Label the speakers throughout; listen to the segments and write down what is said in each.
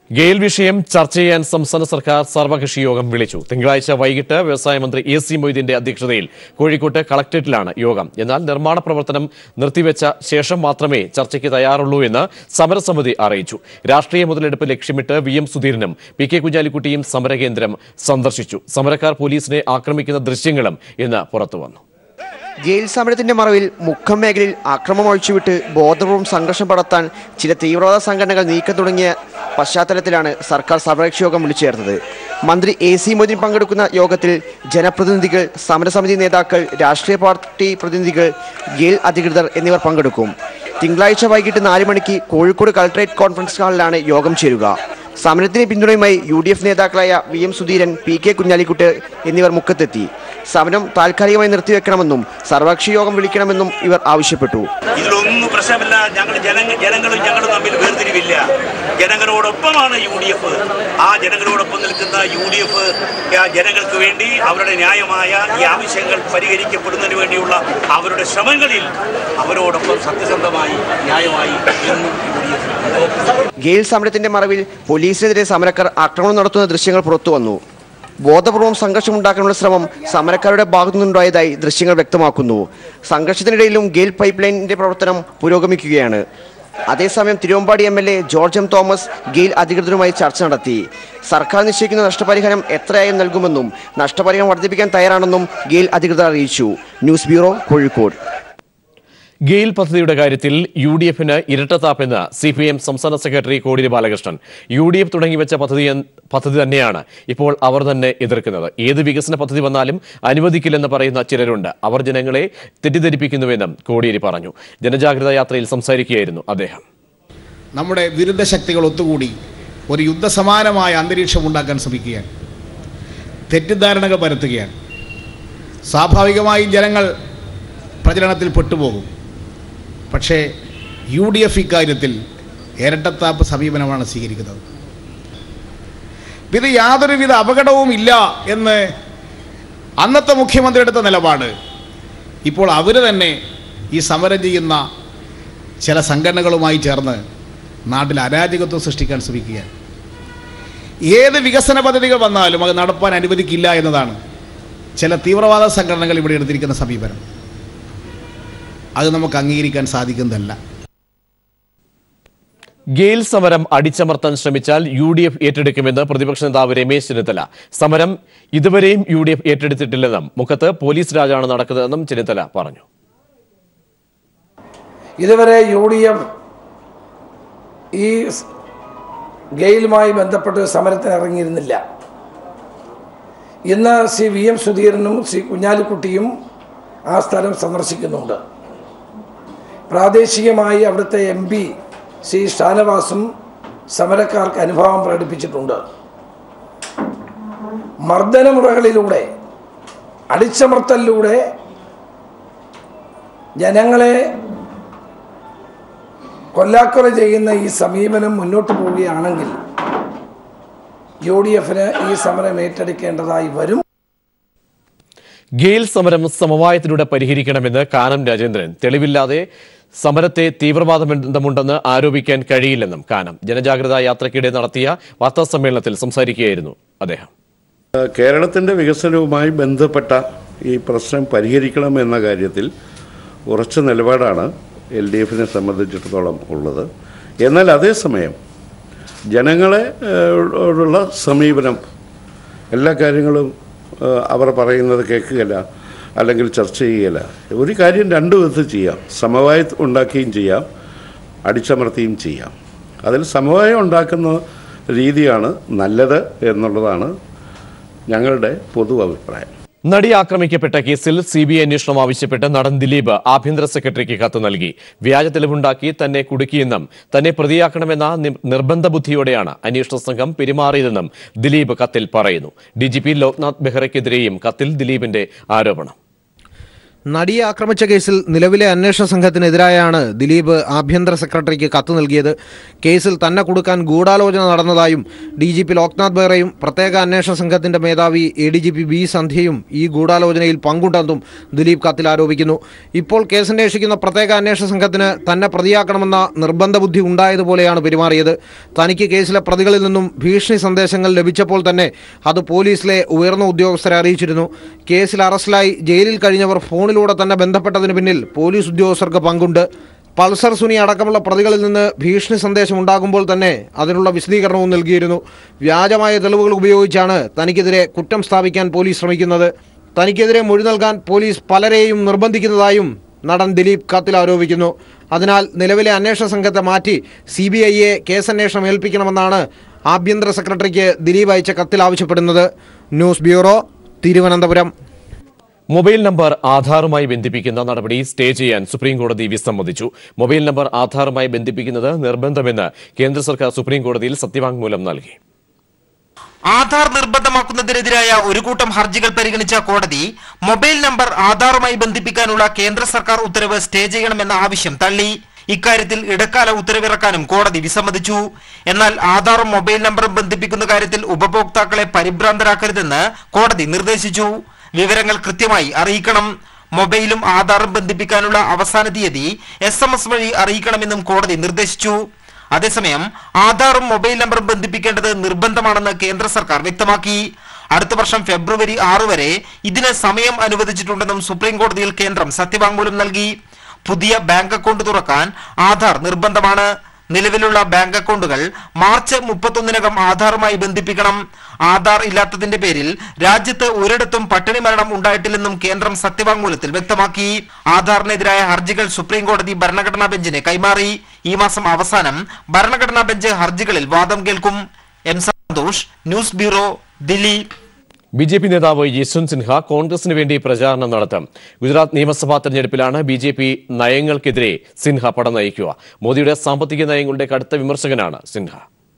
Speaker 1: ഗെയിൽ വിഷയം ചർച്ച ചെയ്യാൻ സംസ്ഥാന സർക്കാർ സർവകക്ഷി യോഗം വിളിച്ചു തിങ്കളാഴ്ച വൈകിട്ട് വ്യവസായ മന്ത്രി എ സി മൊയ്തീന്റെ അധ്യക്ഷതയിൽ കോഴിക്കോട്ട് കളക്ടറേറ്റിലാണ് യോഗം എന്നാൽ നിർമ്മാണ പ്രവർത്തനം നിർത്തിവെച്ച ശേഷം മാത്രമേ ചർച്ചയ്ക്ക് തയ്യാറുള്ളൂ എന്ന് സമരസമിതി അറിയിച്ചു രാഷ്ട്രീയ മുതലെടുപ്പ് ലക്ഷ്യമിട്ട് വി എം സുധീരനും പി കെ കുഞ്ഞാലിക്കുട്ടിയും സമരകേന്ദ്രം സന്ദർശിച്ചു സമരക്കാർ പോലീസിനെ ആക്രമിക്കുന്ന ദൃശ്യങ്ങളും ഇന്ന് പുറത്തുവന്നു
Speaker 2: ജയിൽ സമരത്തിന്റെ മറവിൽ മുക്കം മേഖലയിൽ അക്രമം ഒഴിച്ചുവിട്ട് ബോധപൂർവം സംഘർഷം പടർത്താൻ ചില തീവ്രവാദ സംഘടനകൾ നീക്കം തുടങ്ങിയ പശ്ചാത്തലത്തിലാണ് സർക്കാർ സമരകക്ഷി യോഗം വിളിച്ചു ചേർത്തത് മന്ത്രി എ സി മൊയ്തീൻ പങ്കെടുക്കുന്ന യോഗത്തിൽ ജനപ്രതിനിധികൾ സമരസമിതി നേതാക്കൾ രാഷ്ട്രീയ പാർട്ടി പ്രതിനിധികൾ ജയിൽ അധികൃതർ എന്നിവർ പങ്കെടുക്കും തിങ്കളാഴ്ച വൈകിട്ട് നാല് മണിക്ക് കോഴിക്കോട് കളക്ടറേറ്റ് കോൺഫറൻസ് ഹാളിലാണ് യോഗം ചേരുക സമരത്തിന് പിന്തുണയുമായി യു ഡി എഫ് നേതാക്കളായ V M Sudheeran P K Kunhalikutty എന്നിവർ മുക്കത്തെത്തി സമരം താൽക്കാലികമായി നിർത്തിവെക്കണമെന്നും സർവകക്ഷി യോഗം വിളിക്കണമെന്നും ഇവർ ആവശ്യപ്പെട്ടു
Speaker 3: ഇതിലൊന്നും പ്രശ്നമില്ല ഞങ്ങൾ ജനങ്ങ ജനങ്ങളും ഞങ്ങളും തമ്മിൽ വേർതിരിവില്ല ജനങ്ങളോടൊപ്പമാണ് യു ഡി എഫ് ആ ജനങ്ങളോടൊപ്പം നിൽക്കുന്ന യു ഡി എഫ് ജനങ്ങൾക്ക് വേണ്ടി അവരുടെ ന്യായമായ ഈ ആവശ്യങ്ങൾ പരിഹരിക്കപ്പെടുന്നതിന് വേണ്ടിയുള്ള അവരുടെ ശ്രമങ്ങളിൽ അവരോടൊപ്പം സത്യസന്ധമായി ന്യായമായി എന്നും യു ഡി എഫ്
Speaker 2: ഗെയിൽ സമരത്തിന്റെ മറവിൽ പോലീസിനെതിരെ സമരക്കാർ ആക്രമണം നടത്തുന്ന ദൃശ്യങ്ങൾ പുറത്തു വന്നു ബോധപൂർവം സംഘർഷമുണ്ടാക്കാനുള്ള ശ്രമം സമരക്കാരുടെ ഭാഗത്തുനിന്നുണ്ടായതായി ദൃശ്യങ്ങൾ വ്യക്തമാക്കുന്നു സംഘർഷത്തിനിടയിലും ഗെയിൽ പൈപ്പ് ലൈനിന്റെ പ്രവർത്തനം പുരോഗമിക്കുകയാണ് അതേസമയം Thiruvambady M L A George M Thomas GAIL അധികൃതരുമായി ചർച്ച നടത്തി സർക്കാർ നിശ്ചയിക്കുന്ന നഷ്ടപരിഹാരം എത്രയായും നൽകുമെന്നും നഷ്ടപരിഹാരം വർദ്ധിപ്പിക്കാൻ തയ്യാറാണെന്നും ഗെയിൽ അധികൃതർ അറിയിച്ചു ന്യൂസ് ബ്യൂറോ കോഴിക്കോട്
Speaker 1: ഗെയിൽ പദ്ധതിയുടെ കാര്യത്തിൽ യു ഡി എഫിന് ഇരട്ടത്താപ്പെന്ന് സി പി എം സംസ്ഥാന secretary Kodiyeri Balakrishnan U D F തുടങ്ങിവെച്ച പദ്ധതി പദ്ധതി തന്നെയാണ് ഇപ്പോൾ അവർ തന്നെ എതിർക്കുന്നത് ഏത് വികസന പദ്ധതി വന്നാലും അനുവദിക്കില്ലെന്ന് പറയുന്ന ചിലരുണ്ട് അവർ ജനങ്ങളെ തെറ്റിദ്ധരിപ്പിക്കുന്നുവെന്നും കോടിയേരി പറഞ്ഞു ജനജാഗ്രതാ യാത്രയിൽ സംസാരിക്കുകയായിരുന്നു അദ്ദേഹം
Speaker 4: നമ്മുടെ വിരുദ്ധ ശക്തികൾ ഒത്തുകൂടി ഒരു യുദ്ധസമാനമായ അന്തരീക്ഷം ഉണ്ടാക്കാൻ ശ്രമിക്കുകയാണ് തെറ്റിദ്ധാരണകൾ പരത്തുകയാണ് സ്വാഭാവികമായും ജനങ്ങൾ പ്രചരണത്തിൽ പെട്ടുപോകും പക്ഷേ യു ഡി എഫ് ഇക്കാര്യത്തിൽ ഇരട്ടത്താപ്പ് സമീപനമാണ് സ്വീകരിക്കുന്നത് ഇത് യാതൊരുവിധ അപകടവും ഇല്ല എന്ന് അന്നത്തെ മുഖ്യമന്ത്രി എടുത്ത നിലപാട് ഇപ്പോൾ അവർ തന്നെ ഈ സമരം ചെയ്യുന്ന ചില സംഘടനകളുമായി ചേർന്ന് നാട്ടിൽ അരാജകത്വം സൃഷ്ടിക്കാൻ ശ്രമിക്കുകയാണ് ഏത് വികസന പദ്ധതികൾ വന്നാലും അത് നടപ്പാൻ അനുവദിക്കില്ല എന്നതാണ് ചില തീവ്രവാദ സംഘടനകൾ ഇവിടെ എടുത്തിരിക്കുന്ന സമീപനം അത് നമുക്ക് അംഗീകരിക്കാൻ സാധിക്കുന്നതല്ല
Speaker 1: ഗെയിൽ സമരം അടിച്ചമർത്താൻ ശ്രമിച്ചാൽ യു ഡി എഫ് ഏറ്റെടുക്കുമെന്ന് പ്രതിപക്ഷ നേതാവ് രമേശ് ചെന്നിത്തല സമരം ഇതുവരെയും യു ഡി എഫ് ഏറ്റെടുത്തിട്ടില്ലെന്നും മുഖത്ത് പോലീസ് രാജാണ് നടക്കുന്നതെന്നും ചെന്നിത്തല പറഞ്ഞു
Speaker 5: ഇതുവരെ യു ഡി എഫ് ഈ സ് ഗെയിലുമായി ബന്ധപ്പെട്ട് സമരത്തിന് ഇറങ്ങിയിരുന്നില്ല ഇന്ന് സി വി എം സുധീരനും സി കുഞ്ഞാലിക്കുട്ടിയും ആ സ്ഥലം സന്ദർശിക്കുന്നുണ്ട് പ്രാദേശികമായി അവിടുത്തെ എം പി സി ഷാനവാസും സമരക്കാർക്ക് അനുഭവം പ്രകടിപ്പിച്ചിട്ടുണ്ട് മർദ്ദനമുറകളിലൂടെ അടിച്ചമർത്തലിലൂടെ ജനങ്ങളെ കൊല്ലാക്കൊല ചെയ്യുന്ന ഈ സമീപനം മുന്നോട്ട് പോവുകയാണെങ്കിൽ യു ഡി എഫിന് ഈ സമരം ഏറ്റെടുക്കേണ്ടതായി വരും
Speaker 1: ഗെയിൽ സമരം സമവായത്തിലൂടെ പരിഹരിക്കണമെന്ന് കാനം രാജേന്ദ്രൻ തെളിവില്ലാതെ സമരത്തെ തീവ്രവാദ ബന്ധമുണ്ടെന്ന് ആരോപിക്കാൻ കഴിയില്ലെന്നും കാനം ജനജാഗ്രതാ യാത്രയ്ക്കിടെ നടത്തിയ വാർത്താ സമ്മേളനത്തിൽ സംസാരിക്കുകയായിരുന്നു അദ്ദേഹം
Speaker 6: കേരളത്തിൻ്റെ വികസനവുമായി ബന്ധപ്പെട്ട ഈ പ്രശ്നം പരിഹരിക്കണം എന്ന കാര്യത്തിൽ ഉറച്ച നിലപാടാണ് എൽ ഡി എഫിനെ സംബന്ധിച്ചിടത്തോളം ഉള്ളത് എന്നാൽ അതേസമയം ജനങ്ങളെ ഏഹ്, ഉള്ള സമീപനം എല്ലാ കാര്യങ്ങളും ഏഹ്, അവർ പറയുന്നത് കേൾക്കുകയില്ല അല്ലെങ്കിൽ ചർച്ച ചെയ്യുകയില്ല ഒരു കാര്യം രണ്ടു വിധത്തിൽ ചെയ്യാം സമവായം ഉണ്ടാക്കുകയും ചെയ്യാം അടിച്ചമർത്തുകയും ചെയ്യാം അതിൽ സമവായം ഉണ്ടാക്കുന്ന രീതിയാണ് നല്ലത് എന്നുള്ളതാണ് ഞങ്ങളുടെ പൊതു അഭിപ്രായം
Speaker 1: നടി ആക്രമിക്കപ്പെട്ട കേസിൽ സി ബി ഐ അന്വേഷണം ആവശ്യപ്പെട്ട് നടൻ ദിലീപ് ആഭ്യന്തര സെക്രട്ടറിക്ക് കത്ത് നൽകി വ്യാജ തെളിവുണ്ടാക്കി തന്നെ കുടുക്കിയെന്നും തന്നെ പ്രതിയാക്കണമെന്ന നി- നിർബന്ധ ബുദ്ധിയോടെയാണ് അന്വേഷണ സംഘം പെരുമാറിയതെന്നും ദിലീപ് കത്തിൽ പറയുന്നു ഡി ജി പി ലോക്നാഥ് ബെഹ്റയ്ക്കെതിരെയും കത്തിൽ ദിലീപിന്റെ ആരോപണം
Speaker 7: നടിയെ ആക്രമിച്ച കേസിൽ നിലവിലെ അന്വേഷണ സംഘത്തിനെതിരായാണ് ദിലീപ് ആഭ്യന്തര സെക്രട്ടറിക്ക് കത്ത് നൽകിയത് കേസിൽ തന്നെ കൊടുക്കാൻ ഗൂഢാലോചന നടന്നതായും ഡി ജി പി ലോക്നാഥ് ബെഹ്റയും പ്രത്യേക അന്വേഷണ സംഘത്തിന്റെ മേധാവി A D G P B സന്ധ്യയും ഈ ഗൂഢാലോചനയിൽ പങ്കുണ്ടെന്നും ദിലീപ് കത്തിൽ ആരോപിക്കുന്നു ഇപ്പോൾ കേസന്വേഷിക്കുന്ന പ്രത്യേക അന്വേഷണ സംഘത്തിന് തന്നെ പ്രതിയാക്കണമെന്ന നിർബന്ധ ബുദ്ധി ഉണ്ടായതുപോലെയാണ് പെരുമാറിയത് തനിക്ക് കേസിലെ പ്രതികളിൽ നിന്നും ഭീഷണി സന്ദേശങ്ങൾ ലഭിച്ചപ്പോൾ തന്നെ അത് പോലീസിലെ ഉയർന്ന ഉദ്യോഗസ്ഥരെ അറിയിച്ചിരുന്നു കേസിൽ അറസ്റ്റിലായി ജയിലിൽ കഴിഞ്ഞവർ ഫോണിലൂടെ തന്നെ ബന്ധപ്പെട്ടതിന് പിന്നിൽ പോലീസ് ഉദ്യോഗസ്ഥർക്ക് പങ്കുണ്ട് പൾസർ സുനി അടക്കമുള്ള പ്രതികളിൽ നിന്ന് ഭീഷണി സന്ദേശം ഉണ്ടാകുമ്പോൾ തന്നെ അതിനുള്ള വിശദീകരണവും നൽകിയിരുന്നു വ്യാജമായ തെളിവുകൾ ഉപയോഗിച്ചാണ് തനിക്കെതിരെ കുറ്റം സ്ഥാപിക്കാൻ പോലീസ് ശ്രമിക്കുന്നത് തനിക്കെതിരെ മൊഴി നൽകാൻ പോലീസ് പലരെയും നിർബന്ധിക്കുന്നതായും നടൻ ദിലീപ് കത്തിൽ ആരോപിക്കുന്നു അതിനാൽ നിലവിലെ അന്വേഷണ സംഘത്തെ മാറ്റി സി ബി ഐയെ കേസന്വേഷണം ഏൽപ്പിക്കണമെന്നാണ് ആഭ്യന്തര സെക്രട്ടറിക്ക് ദിലീപ് അയച്ച കത്തിൽ ആവശ്യപ്പെടുന്നത് news bureau Thiruvananthapuram
Speaker 1: mobile number ആധാറുമായി ബന്ധിപ്പിക്കുന്ന നടപടി സ്റ്റേ ചെയ്യാൻ സുപ്രീം കോടതി വിസമ്മതിച്ചു മൊബൈൽ നമ്പർ ആധാറുമായി ബന്ധിപ്പിക്കുന്നത് നിർബന്ധമെന്ന് കേന്ദ്ര സർക്കാർ സുപ്രീം കോടതിയിൽ സത്യവാങ്മൂലം നൽകി
Speaker 8: ആധാർ നിർബന്ധമാക്കുന്നതിനെതിരായ ഒരു കൂട്ടം ഹർജികൾ പരിഗണിച്ച കോടതി മൊബൈൽ നമ്പർ ആധാറുമായി ബന്ധിപ്പിക്കാനുള്ള കേന്ദ്ര സർക്കാർ ഉത്തരവ് സ്റ്റേ ചെയ്യണമെന്ന ആവശ്യം തള്ളി ഇക്കാര്യത്തിൽ ഇടക്കാല ഉത്തരവിറക്കാനും കോടതി വിസമ്മതിച്ചു എന്നാൽ ആധാറും മൊബൈൽ നമ്പറും ബന്ധിപ്പിക്കുന്ന കാര്യത്തിൽ ഉപഭോക്താക്കളെ പരിഭ്രാന്തരാക്കരുതെന്ന് കോടതി നിർദ്ദേശിച്ചു വിവരങ്ങൾ കൃത്യമായി അറിയിക്കണം മൊബൈലും ആധാറും ബന്ധിപ്പിക്കാനുള്ള അവസാന തീയതി എസ് എം എസ് വഴി അറിയിക്കണമെന്നും കോടതി നിർദ്ദേശിച്ചു അതേസമയം ആധാറും മൊബൈൽ നമ്പറും ബന്ധിപ്പിക്കേണ്ടത് നിർബന്ധമാണെന്ന് കേന്ദ്ര സർക്കാർ വ്യക്തമാക്കി അടുത്ത വർഷം ഫെബ്രുവരി ആറ് വരെ ഇതിന് സമയം അനുവദിച്ചിട്ടുണ്ടെന്നും സുപ്രീം കോടതിയിൽ കേന്ദ്രം സത്യവാങ്മൂലം നൽകി പുതിയ ബാങ്ക് അക്കൗണ്ട് തുറക്കാൻ ആധാർ നിർബന്ധമാണ് നിലവിലുള്ള ബാങ്ക് അക്കൗണ്ടുകൾ മാർച്ച് മുപ്പത്തൊന്നിനകം ആധാറുമായി ബന്ധിപ്പിക്കണം ആധാർ ഇല്ലാത്തതിന്റെ പേരിൽ രാജ്യത്ത് ഒരിടത്തും പട്ടിണി മരണം ഉണ്ടായിട്ടില്ലെന്നും കേന്ദ്രം സത്യവാങ്മൂലത്തിൽ വ്യക്തമാക്കി ആധാറിനെതിരായ ഹർജികൾ സുപ്രീം കോടതി ഭരണഘടനാ ബെഞ്ചിന് കൈമാറി ഈ മാസം അവസാനം ഭരണഘടനാ ബെഞ്ച് ഹർജികളിൽ വാദം കേൾക്കും M Santhosh news bureau Delhi
Speaker 1: B J P നേതാവ് യശ്വന്ത് സിൻഹ കോൺഗ്രസിന് വേണ്ടി പ്രചാരണം നടത്തും ഗുജറാത്ത് നിയമസഭാ തെരഞ്ഞെടുപ്പിലാണ് ബി ജെ പി നയങ്ങൾക്കെതിരെ സിൻഹ പട നയിക്കുക മോദിയുടെ സാമ്പത്തിക നയങ്ങളുടെ കടുത്ത വിമർശകനാണ് സിൻഹ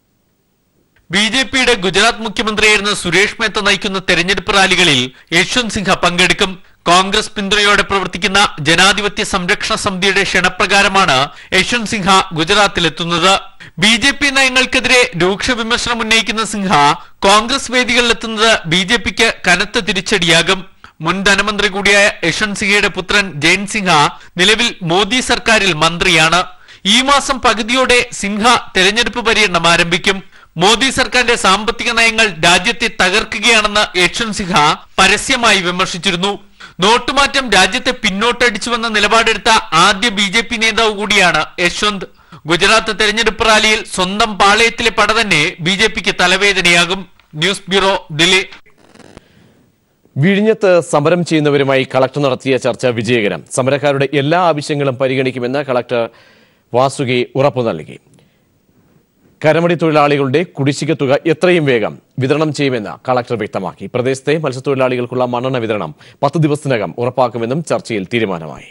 Speaker 9: ബി ജെ പിയുടെ ഗുജറാത്ത് മുഖ്യമന്ത്രിയായിരുന്ന സുരേഷ് മേത്ത നയിക്കുന്ന തെരഞ്ഞെടുപ്പ് റാലികളിൽ യശ്വന്ത് സിൻഹ പങ്കെടുക്കും കോൺഗ്രസ് പിന്തുണയോടെ പ്രവർത്തിക്കുന്ന ജനാധിപത്യ സംരക്ഷണ സമിതിയുടെ ക്ഷണപ്രകാരമാണ് യശ്വന്ത് സിൻഹ ഗുജറാത്തിലെത്തുന്നത് ബി ജെ പി നയങ്ങൾക്കെതിരെ രൂക്ഷ വിമർശനം ഉന്നയിക്കുന്ന സിൻഹ കോൺഗ്രസ് വേദികളിലെത്തുന്നത് ബി ജെ പിക്ക് കനത്ത തിരിച്ചടിയാകും മുൻ ധനമന്ത്രി കൂടിയായ യശ്വന്ത് സിൻഹയുടെ പുത്രൻ ജയൻ സിൻഹ നിലവിൽ മോദി സർക്കാരിൽ മന്ത്രിയാണ് ഈ മാസം പകുതിയോടെ സിൻഹ തെരഞ്ഞെടുപ്പ് പര്യടനം ആരംഭിക്കും മോദി സർക്കാരിന്റെ സാമ്പത്തിക നയങ്ങൾ രാജ്യത്തെ തകർക്കുകയാണെന്ന് യശ്വന്ത് സിൻഹ പരസ്യമായി വിമർശിച്ചിരുന്നു നോട്ടുമാറ്റം രാജ്യത്തെ പിന്നോട്ടടിച്ചുവെന്ന നിലപാടെടുത്ത ആദ്യ ബി ജെ പി നേതാവ് കൂടിയാണ് യശ്വന്ത് ഗുജറാത്ത് തെരഞ്ഞെടുപ്പ് റാലിയിൽ സ്വന്തം പാളയത്തിലെ പട തന്നെ ബി ജെ പിക്ക് തലവേദനയാകും ന്യൂസ് ബ്യൂറോ ദില്ലി
Speaker 1: വിഴിഞ്ഞത്ത് സമരം ചെയ്യുന്നവരുമായി കളക്ടർ നടത്തിയ ചർച്ച വിജയകരം സമരക്കാരുടെ എല്ലാ ആവശ്യങ്ങളും പരിഗണിക്കുമെന്ന് കളക്ടർ വാസുകി ഉറപ്പു നൽകി കരമടി തൊഴിലാളികളുടെ കുടിശ്ശിക തുക എത്രയും വേഗം വിതരണം ചെയ്യുമെന്ന് കളക്ടർ വ്യക്തമാക്കി പ്രദേശത്തെ മത്സ്യത്തൊഴിലാളികൾക്കുള്ള മണ്ണെണ്ണ വിതരണം പത്ത് ദിവസത്തിനകം ഉറപ്പാക്കുമെന്നും ചർച്ചയിൽ തീരുമാനമായി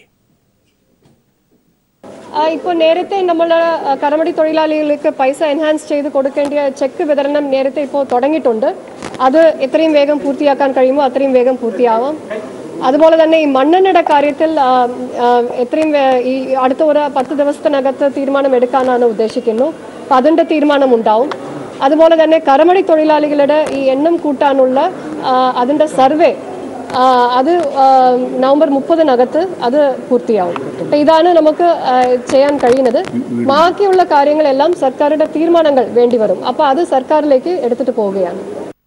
Speaker 10: ഇപ്പോൾ നേരത്തെ നമ്മൾ കരമടി തൊഴിലാളികൾക്ക് പൈസ എൻഹാൻസ് ചെയ്ത് കൊടുക്കേണ്ട ചെക്ക് വിതരണം നേരത്തെ ഇപ്പോൾ തുടങ്ങിയിട്ടുണ്ട് അത് എത്രയും വേഗം പൂർത്തിയാക്കാൻ കഴിയുമോ അത്രയും വേഗം പൂർത്തിയാവും അതുപോലെ തന്നെ ഈ മണ്ണെണ്ണയുടെ കാര്യത്തിൽ ആ, ആ, എത്രയും വേ- ഈ അടുത്ത ഒരു പത്ത് ദിവസത്തിനകത്ത് തീരുമാനം എടുക്കാനാണ് ഉദ്ദേശിക്കുന്നു അപ്പം അതിൻ്റെ തീരുമാനം ഉണ്ടാവും അതുപോലെ തന്നെ കരമടി തൊഴിലാളികളുടെ ഈ എണ്ണം കൂട്ടാനുള്ള ആ, അതിൻ്റെ സർവേ ആ, അത് ആ, നവംബർ മുപ്പതിനകത്ത് അത് പൂർത്തിയാവും അപ്പൊ ഇതാണ് നമുക്ക് ആ, ചെയ്യാൻ കഴിയുന്നത് ബാക്കിയുള്ള കാര്യങ്ങളെല്ലാം സർക്കാരിന്റെ തീരുമാനങ്ങൾ വേണ്ടിവരും അപ്പൊ അത് സർക്കാരിലേക്ക് എടുത്തിട്ട് പോവുകയാണ്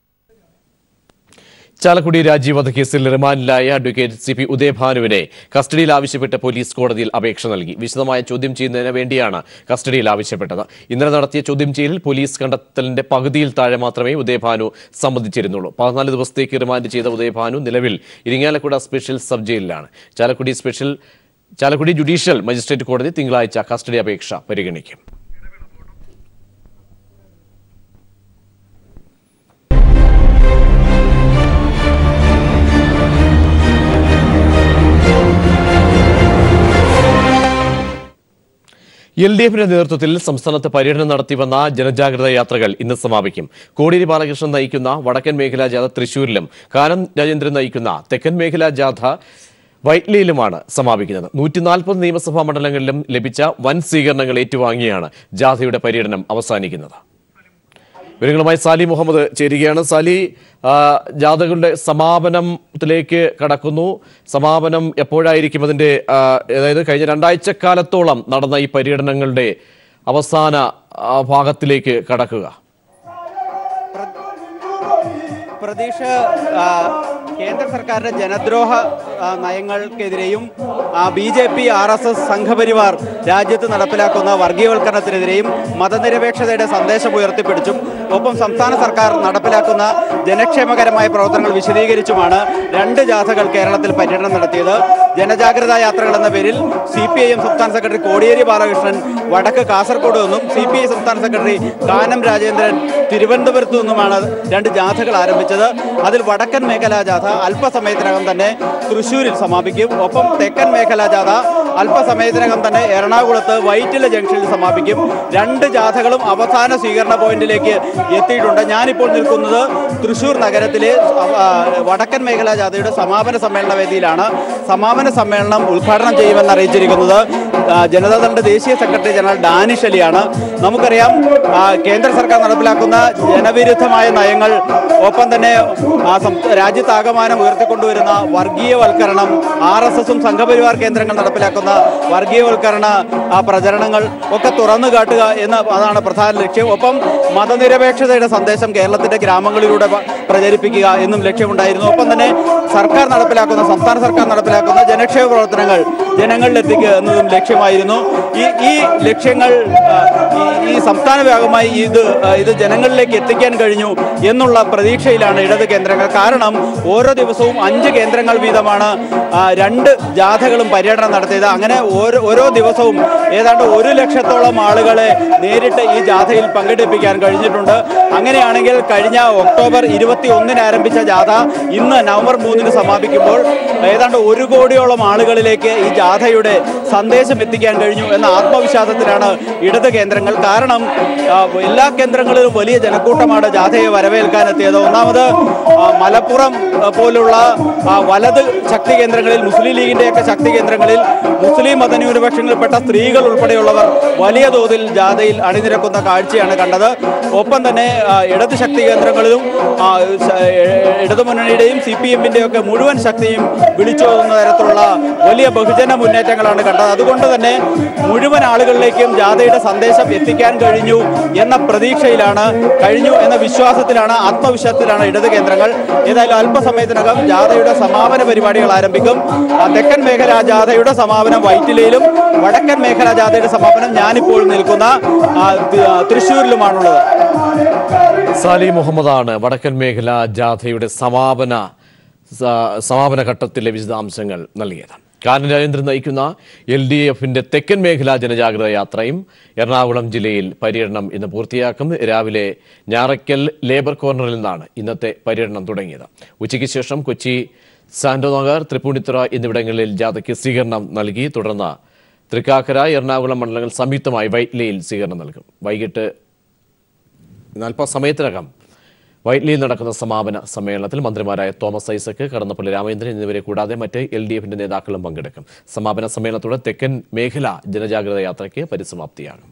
Speaker 1: ചാലക്കുടി രാജീവ് വധക്കേസിൽ റിമാൻഡിലായ അഡ്വക്കേറ്റ് സി പി ഉദയഭാനുവിനെ കസ്റ്റഡിയിൽ ആവശ്യപ്പെട്ട് പോലീസ് കോടതിയിൽ അപേക്ഷ നൽകി വിശദമായ ചോദ്യം ചെയ്യുന്നതിന് വേണ്ടിയാണ് കസ്റ്റഡിയിൽ ആവശ്യപ്പെട്ടത് ഇന്നലെ നടത്തിയ ചോദ്യം ചെയ്യലിൽ പോലീസ് കണ്ടെത്തലിന്റെ പകുതിയിൽ താഴെ മാത്രമേ ഉദയഭാനു സമ്മതിച്ചിരുന്നുള്ളൂ പതിനാല് ദിവസത്തേക്ക് റിമാൻഡ് ചെയ്ത ഉദയഭാനു നിലവിൽ ഇരിങ്ങാലക്കുട സ്പെഷ്യൽ സബ് ജയിലിലാണ് Chalakudy special Chalakudy judicial magistrate കോടതി തിങ്കളാഴ്ച കസ്റ്റഡി അപേക്ഷ പരിഗണിക്കും എൽ ഡി എഫിന്റെ നേതൃത്വത്തിൽ സംസ്ഥാനത്ത് പര്യടനം നടത്തിവന്ന ജനജാഗ്രത യാത്രകൾ ഇന്ന് സമാപിക്കും കോടിയേരി ബാലകൃഷ്ണൻ നയിക്കുന്ന വടക്കൻ മേഖലാ ജാഥ തൃശൂരിലും കാനം രാജേന്ദ്രൻ നയിക്കുന്ന തെക്കൻ മേഖലാ ജാഥ വൈറ്റ്ലിയിലുമാണ് സമാപിക്കുന്നത് നൂറ്റി നാൽപ്പത് നിയമസഭാ മണ്ഡലങ്ങളിലും ലഭിച്ച വൻ സ്വീകരണങ്ങൾ ഏറ്റുവാങ്ങിയാണ് ജാഥയുടെ പര്യടനം അവസാനിക്കുന്നത് വിവരങ്ങളുമായി സാലി മുഹമ്മദ് ചേരുകയാണ് സാലി ആ, ജാഥകളുടെ സമാപനത്തിലേക്ക് കടക്കുന്നു സമാപനം എപ്പോഴായിരിക്കും അതിന്റെ ആ, അതായത് കഴിഞ്ഞ രണ്ടാഴ്ചക്കാലത്തോളം നടന്ന ഈ പര്യടനങ്ങളുടെ അവസാന ആ, ഭാഗത്തിലേക്ക് കടക്കുക
Speaker 11: പ്രതീക്ഷ ആ, കേന്ദ്ര സർക്കാരിന്റെ ജനദ്രോഹ ആ, നയങ്ങൾക്കെതിരെയും B J P R S S Sangh Parivar രാജ്യത്ത് നടപ്പിലാക്കുന്ന വർഗീയവൽക്കരണത്തിനെതിരെയും മതനിരപേക്ഷതയുടെ സന്ദേശം ഉയർത്തിപ്പിടിച്ചും ഒപ്പം സംസ്ഥാന സർക്കാർ നടപ്പിലാക്കുന്ന ജനക്ഷേമകരമായ പ്രവർത്തനങ്ങൾ വിശദീകരിച്ചുമാണ് രണ്ട് ജാഥകൾ കേരളത്തിൽ പര്യടനം നടത്തിയത് ജനജാഗ്രതാ യാത്രകൾ എന്ന പേരിൽ സി പി ഐ എം സംസ്ഥാന സെക്രട്ടറി കോടിയേരി ബാലകൃഷ്ണൻ വടക്ക് കാസർഗോഡ് നിന്നും സി പി ഐ സംസ്ഥാന സെക്രട്ടറി കാനം രാജേന്ദ്രൻ തിരുവനന്തപുരത്തു നിന്നുമാണ് രണ്ട് ജാഥകൾ ആരംഭിച്ചത് അതിൽ വടക്കൻ മേഖലാ ജാഥ അല്പസമയത്തിനകം തന്നെ തൃശൂരിൽ സമാപിക്കും ഒപ്പം തെക്കൻ മേഖലാ ജാഥ അല്പസമയത്തിനകം തന്നെ എറണാകുളത്ത് വൈറ്റില ജംഗ്ഷനിൽ സമാപിക്കും രണ്ട് ജാഥകളും അവസാന സ്വീകരണ പോയിന്റിലേക്ക് എത്തിയിട്ടുണ്ട് ഞാനിപ്പോൾ നിൽക്കുന്നത് തൃശൂർ നഗരത്തിലെ ആ, വടക്കൻ മേഖലാ ജാഥയുടെ സമാപന സമ്മേളന വേദിയിലാണ് സമാപന സമ്മേളനം ഉദ്ഘാടനം ചെയ്യുമെന്ന് അറിയിച്ചിരിക്കുന്നത് ആ, ജനതാദളിന്റെ ദേശീയ സെക്രട്ടറി ജനറൽ ഡാനിഷ് അലിയാണ് നമുക്കറിയാം ആ, കേന്ദ്ര സർക്കാർ നടപ്പിലാക്കുന്ന ജനവിരുദ്ധമായ നയങ്ങൾ ഒപ്പം തന്നെ ആ, സം- രാജ്യത്താകമാനം ഉയർത്തിക്കൊണ്ടുവരുന്ന വർഗീയവൽക്കരണം ആർ എസ് എസും സംഘപരിവാർ കേന്ദ്രങ്ങൾ നടപ്പിലാക്കുന്ന വർഗീയവൽക്കരണ ആ, പ്രചരണങ്ങൾ ഒക്കെ തുറന്നു കാട്ടുക എന്ന അതാണ് പ്രധാന ലക്ഷ്യം ഒപ്പം മതനിരപേക്ഷതയുടെ സന്ദേശം കേരളത്തിന്റെ ഗ്രാമങ്ങളിലൂടെ പ- പ്രചരിപ്പിക്കുക എന്നും ലക്ഷ്യമുണ്ടായിരുന്നു ഒപ്പം തന്നെ സർക്കാർ നടപ്പിലാക്കുന്ന സംസ്ഥാന സർക്കാർ നടപ്പിലാക്കുന്ന ജനക്ഷേമ പ്രവർത്തനങ്ങൾ ജനങ്ങളിലെത്തിക്കുക എന്നതും ലക്ഷ്യമായിരുന്നു ഈ ഈ ലക്ഷ്യങ്ങൾ ആ, ഈ- ഈ സംസ്ഥാന വ്യാപകമായി ഇത് ആ, ഇത് ജനങ്ങളിലേക്ക് എത്തിക്കാൻ കഴിഞ്ഞു എന്നുള്ള പ്രതീക്ഷയിലാണ് ഇടത് കേന്ദ്രങ്ങൾ കാരണം ഓരോ ദിവസവും അഞ്ച് കേന്ദ്രങ്ങൾ വീതമാണ് ആ, രണ്ട് ജാഥകളും പര്യടനം നടത്തിയത് അങ്ങനെ ഓരോ ഓരോ ദിവസവും ഏതാണ്ട് ഒരു ലക്ഷത്തോളം ആളുകളെ നേരിട്ട് ഈ ജാഥയിൽ പങ്കെടുപ്പിക്കാൻ കഴിഞ്ഞിട്ടുണ്ട് അങ്ങനെയാണെങ്കിൽ കഴിഞ്ഞ ഒക്ടോബർ ഇരുപത്തി ഒന്നിന് ആരംഭിച്ച ജാഥ ഇന്ന് നവംബർ മൂന്നിന് സമാപിക്കുമ്പോൾ ഏതാണ്ട് ഒരു കോടിയോളം ആളുകളിലേക്ക് ഈ ജാഥയുടെ സന്ദേശം എത്തിക്കാൻ കഴിഞ്ഞു എന്ന ആത്മവിശ്വാസത്തിലാണ് ഇടത് കേന്ദ്രങ്ങൾ കാരണം ആ, എല്ലാ കേന്ദ്രങ്ങളിലും വലിയ ജനക്കൂട്ടമാണ് ജാഥയെ വരവേൽക്കാനെത്തിയത് ഒന്നാമത് ആ, മലപ്പുറം ആ, പോലുള്ള ആ, വലത് ശക്തി കേന്ദ്രങ്ങളിൽ മുസ്ലിം ലീഗിന്റെയൊക്കെ ശക്തി കേന്ദ്രങ്ങളിൽ മുസ്ലിം മതന്യൂനപക്ഷങ്ങളിൽപ്പെട്ട സ്ത്രീകൾ ഉൾപ്പെടെയുള്ളവർ വലിയ തോതിൽ ജാഥയിൽ അണിനിരക്കുന്ന കാഴ്ചയാണ് കണ്ടത് ഒപ്പം തന്നെ ആ, ഇടത് ശക്തി കേന്ദ്രങ്ങളിലും ആ, സ- എ- ഇടതു മുന്നണിയുടെയും സി പി എമ്മിന്റെയും ഒക്കെ മുഴുവൻ ശക്തിയും വിളിച്ചോതുന്ന തരത്തിലുള്ള വലിയ ബഹുജന മുന്നേറ്റങ്ങളാണ് കണ്ടത് അതുകൊണ്ട് തന്നെ മുഴുവൻ ആളുകളിലേക്കും ജാഥയുടെ സന്ദേശം എത്തിക്കാൻ കഴിഞ്ഞു എന്ന പ്രതീക്ഷയിലാണ് കഴിഞ്ഞു എന്ന വിശ്വാസത്തിലാണ് ആത്മവിശ്വാസത്തിലാണ് ഇടത് കേന്ദ്രങ്ങൾ ഏതായാലും അല്പസമയത്തിനകം ജാഥയുടെ സമാപന പരിപാടികൾ ആരംഭിക്കും ആ, തെക്കൻ മേഖലാ ജാഥയുടെ സമാപനം വൈറ്റിലയിലും വടക്കൻ മേഖലാ ജാഥയുടെ സമാപനം ഞാനിപ്പോൾ നിൽക്കുന്ന ആ, തി- ആ, തൃശ്ശൂരിലുമാണുള്ളത്
Speaker 1: സാലി മുഹമ്മദാണ് വടക്കൻ മേഖല ജാഥയുടെ സമാപന സ- സമാപന ഘട്ടത്തിലെ വിശദാംശങ്ങൾ നൽകിയത് കാനൻ രാജേന്ദ്രൻ നയിക്കുന്ന എൽ ഡി എഫിന്റെ തെക്കൻ മേഖലാ ജനജാഗ്രത യാത്രയും എറണാകുളം ജില്ലയിൽ പര്യടനം ഇന്ന് പൂർത്തിയാക്കും രാവിലെ ഞാറയ്ക്കൽ ലേബർ കോർണറിൽ നിന്നാണ് ഇന്നത്തെ പര്യടനം തുടങ്ങിയത് ഉച്ചയ്ക്ക് ശേഷം കൊച്ചി സാന്റോനഗർ തൃപ്പൂണിത്തുറ എന്നിവിടങ്ങളിൽ ജാഥയ്ക്ക് സ്വീകരണം നൽകി തുടർന്ന് തൃക്കാക്കര എറണാകുളം മണ്ഡലങ്ങൾ സംയുക്തമായി വൈറ്റ്ലയിൽ സ്വീകരണം നൽകും വൈകിട്ട് അല്പസമയത്തിനകം വൈറ്റ്ലിയിൽ നടക്കുന്ന സമാപന സമ്മേളനത്തിൽ മന്ത്രിമാരായ തോമസ് ഐസക് കടന്നപ്പള്ളി രാമചന്ദ്രൻ എന്നിവരെ കൂടാതെ മറ്റ് എൽ ഡി എഫിന്റെ നേതാക്കളും പങ്കെടുക്കും സമാപന സമ്മേളനത്തോടെ തെക്കൻ മേഖല ജനജാഗ്രത യാത്രയ്ക്ക് പരിസമാപ്തിയാകും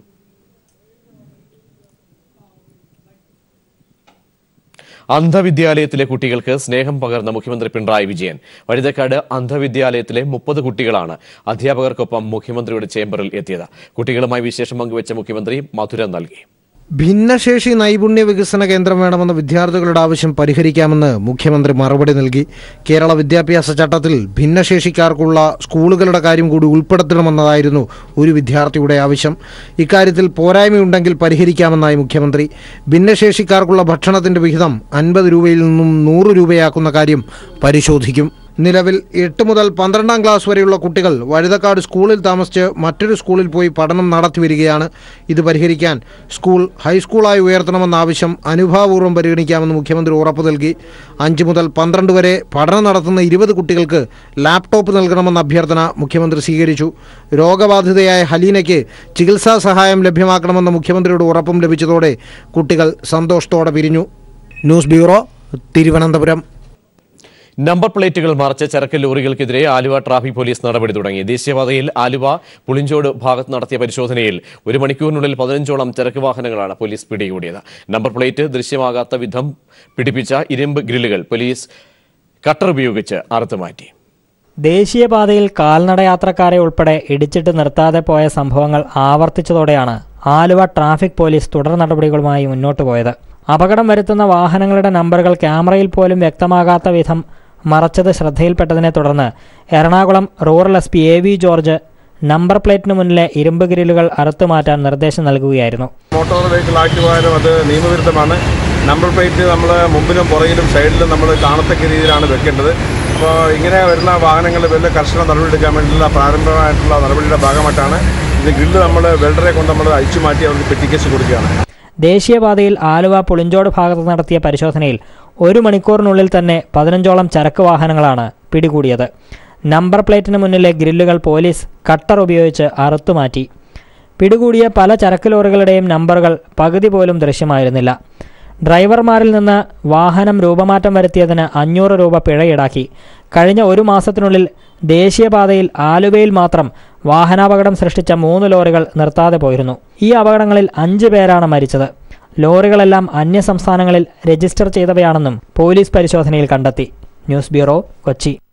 Speaker 1: അന്ധവിദ്യാലയത്തിലെ കുട്ടികൾക്ക് സ്നേഹം പകർന്ന മുഖ്യമന്ത്രി പിണറായി വിജയൻ വഴുതക്കാട് അന്ധവിദ്യാലയത്തിലെ മുപ്പത് കുട്ടികളാണ് അധ്യാപകർക്കൊപ്പം മുഖ്യമന്ത്രിയുടെ ചേംബറിൽ എത്തിയത് കുട്ടികളുമായി വിശേഷം പങ്കുവച്ച മുഖ്യമന്ത്രി മധുരം നൽകി
Speaker 7: ഭിന്നശേഷി നൈപുണ്യ വികസന കേന്ദ്രം വേണമെന്ന വിദ്യാർത്ഥികളുടെ ആവശ്യം പരിഹരിക്കാമെന്ന് മുഖ്യമന്ത്രി മറുപടി നൽകി കേരള വിദ്യാഭ്യാസ ചട്ടത്തിൽ ഭിന്നശേഷിക്കാർക്കുള്ള സ്കൂളുകളുടെ കാര്യം കൂടി ഉൾപ്പെടുത്തണമെന്നതായിരുന്നു ഒരു വിദ്യാർത്ഥിയുടെ ആവശ്യം ഇക്കാര്യത്തിൽ പോരായ്മയുണ്ടെങ്കിൽ പരിഹരിക്കാമെന്നായി മുഖ്യമന്ത്രി ഭിന്നശേഷിക്കാർക്കുള്ള ഭക്ഷണത്തിന്റെ വിഹിതം അൻപത് രൂപയിൽ നിന്നും നൂറ് രൂപയാക്കുന്ന കാര്യം പരിശോധിക്കും നിലവിൽ എട്ട് മുതൽ പന്ത്രണ്ടാം ക്ലാസ് വരെയുള്ള കുട്ടികൾ വഴുതക്കാട് സ്കൂളിൽ താമസിച്ച് മറ്റൊരു സ്കൂളിൽ പോയി പഠനം നടത്തി വരികയാണ് ഇത് പരിഹരിക്കാൻ സ്കൂൾ ഹൈസ്കൂളായി ഉയർത്തണമെന്ന ആവശ്യം അനുഭാവപൂർവ്വം പരിഗണിക്കാമെന്ന് മുഖ്യമന്ത്രി ഉറപ്പു നൽകി അഞ്ച് മുതൽ പന്ത്രണ്ട് വരെ പഠനം നടത്തുന്ന ഇരുപത് കുട്ടികൾക്ക് ലാപ്ടോപ്പ് നൽകണമെന്ന അഭ്യർത്ഥന മുഖ്യമന്ത്രി സ്വീകരിച്ചു രോഗബാധിതയായ ഹലീനയ്ക്ക് ചികിത്സാ സഹായം ലഭ്യമാക്കണമെന്ന മുഖ്യമന്ത്രിയുടെ ഉറപ്പും ലഭിച്ചതോടെ കുട്ടികൾ സന്തോഷത്തോടെ പിരിഞ്ഞു ന്യൂസ് ബ്യൂറോ തിരുവനന്തപുരം
Speaker 1: നമ്പർ പ്ലേറ്റുകൾ മറച്ച ചരക്ക് ലോറികൾക്കെതിരെ ആലുവ ട്രാഫിക് പോലീസ് നടപടി തുടങ്ങി ദേശീയപാതയിൽ ആലുവ പുളിഞ്ചോട് ഭാഗത്ത് നടത്തിയ പരിശോധനയിൽ ഒരു മണിക്കൂറിനുള്ളിൽ പതിനഞ്ചോളം ചരക്ക് വാഹനങ്ങളാണ് പോലീസ് പിടികൂടിയത് നമ്പർ പ്ലേറ്റ് ദൃശ്യമാകാത്ത വിധം പിടിപ്പിച്ച ഇരുമ്പ് ഗ്രില്ലുകൾ പോലീസ് കട്ടർ ഉപയോഗിച്ച് അറുത്തുമാറ്റി
Speaker 12: ദേശീയപാതയിൽ കാൽനടയാത്രക്കാരെ ഉൾപ്പെടെ ഇടിച്ചിട്ട് നിർത്താതെ പോയ സംഭവങ്ങൾ ആവർത്തിച്ചതോടെയാണ് ആലുവ ട്രാഫിക് പോലീസ് തുടർ നടപടികളുമായി മുന്നോട്ട് പോയത് അപകടം വരുത്തുന്ന വാഹനങ്ങളുടെ നമ്പറുകൾ ക്യാമറയിൽ പോലും വ്യക്തമാകാത്ത വിധം മറച്ചത് ശ്രദ്ധയിൽപ്പെട്ടതിനെ തുടർന്ന് Ernakulam rural S P A V George number പ്ലേറ്റിന് മുന്നിലെ ഇരുമ്പ് ഗ്രില്ലുകൾ അറുത്തുമാറ്റാൻ നിർദ്ദേശം നൽകുകയായിരുന്നു
Speaker 13: മോട്ടോർ വെഹിക്കിൾ ആക്ട് പ്രകാരം അത് നിയമവിരുദ്ധമാണ് നമ്പർ പ്ലേറ്റ് നമ്മൾ മുമ്പിലും പുറകിലും സൈഡിലും നമ്മൾ കാണത്തക്ക രീതിയിലാണ് വെക്കേണ്ടത് അപ്പോൾ ഇങ്ങനെ വരുന്ന വാഹനങ്ങളിൽ വലിയ കർശന നടപടിയെടുക്കാൻ വേണ്ടിയുള്ള പ്രാരംഭമായിട്ടുള്ള നടപടിയുടെ ഭാഗമായിട്ടാണ് ഇത് ഗ്രില്ല് നമ്മൾ വെൽഡറെ കൊണ്ട് നമ്മൾ അഴിച്ചു മാറ്റി അവർക്ക് പെറ്റിക്കേസ് കൊടുക്കുകയാണ്
Speaker 12: ദേശീയപാതയിൽ ആലുവ പുളിഞ്ചോട് ഭാഗത്ത് നടത്തിയ പരിശോധനയിൽ ഒരു മണിക്കൂറിനുള്ളിൽ തന്നെ പതിനഞ്ചോളം ചരക്ക് വാഹനങ്ങളാണ് പിടികൂടിയത് നമ്പർ പ്ലേറ്റിന് മുന്നിലെ ഗ്രില്ലുകൾ പോലീസ് കട്ടർ ഉപയോഗിച്ച് അറുത്തുമാറ്റി പിടികൂടിയ പല ചരക്ക് ലോറികളുടെയും നമ്പറുകൾ പകുതി പോലും ദൃശ്യമായിരുന്നില്ല ഡ്രൈവർമാരിൽ നിന്ന് വാഹനം രൂപമാറ്റം വരുത്തിയതിന് അഞ്ഞൂറ് രൂപ പിഴ ഈടാക്കി കഴിഞ്ഞ ഒരു മാസത്തിനുള്ളിൽ ദേശീയപാതയിൽ ആലുവയിൽ മാത്രം വാഹനാപകടം സൃഷ്ടിച്ച മൂന്ന് ലോറികൾ നിർത്താതെ പോയിരുന്നു ഈ അപകടങ്ങളിൽ അഞ്ച് പേരാണ് മരിച്ചത് ലോറികളെല്ലാം അന്യ സംസ്ഥാനങ്ങളിൽ രജിസ്റ്റർ ചെയ്തവയാണെന്നും പോലീസ് പരിശോധനയിൽ കണ്ടെത്തി ന്യൂസ് ബ്യൂറോ കൊച്ചി